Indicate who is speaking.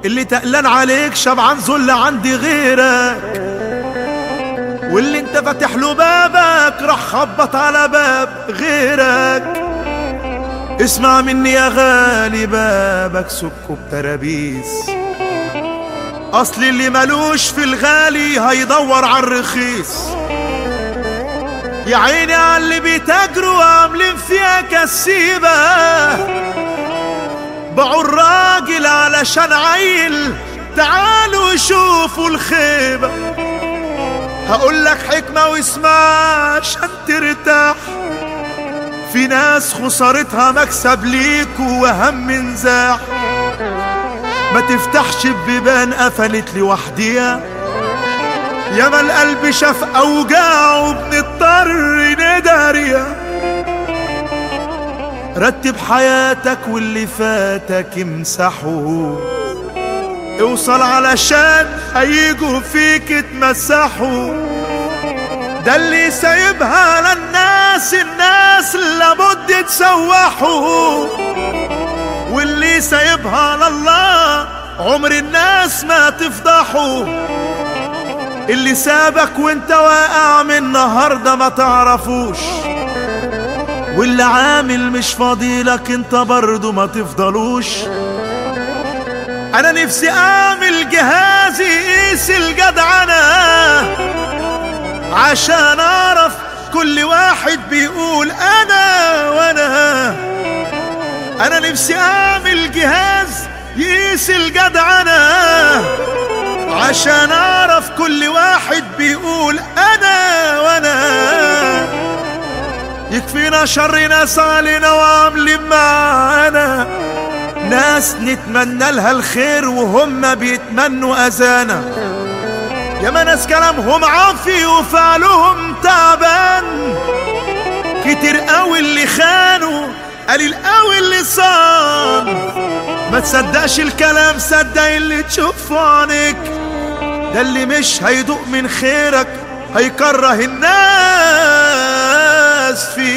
Speaker 1: اللي تقلان عليك شبعان ذل عندي غيرك واللي انت فاتح له بابك راح خبط على باب غيرك اسمع مني يا غالي بابك سكه بترابيس اصل اللي ملوش في الغالي هيدور على الرخيص يا عيني على اللي بيتاجروا عاملين فيها كسيبة باعوا الراجل علشان عيل تعالوا شوفوا الخيبة هقول لك حكمة واسمع عشان ترتاح في ناس خسارتها مكسب ليك وهم نزاح ما تفتحش ببيبان قفلت لوحديها ياما القلب شاف اوجاعه بنضطر نداريها رتب حياتك واللي فاتك امسحه اوصل علشان هيجوا فيك اتمسحوا ده اللي سايبها للناس الناس لابد تسوحوا واللي سايبها لله عمر الناس ما تفضحوا اللي سابك وانت واقع من النهارده ما تعرفوش واللي عامل مش فاضيلك انت برضه ما تفضلوش انا نفسي اعمل جهازي يقيس الجدعنة عشان اعرف كل واحد بيقول انا وانا انا نفسي اعمل جهاز يقيس الجدعنة عشان اعرف كل واحد بيقول انا وانا يكفينا شر ناس علينا وعاملين معانا ناس نتمنى لها الخير وهم بيتمنوا اذانا ياما ناس كلامهم عافي وفعلهم تعبان كتير قوي اللي خانوا قليل قوي اللي صان ما تصدقش الكلام صدق اللي تشوفه عنك ده اللي مش هيدوق من خيرك هيكره الناس فيك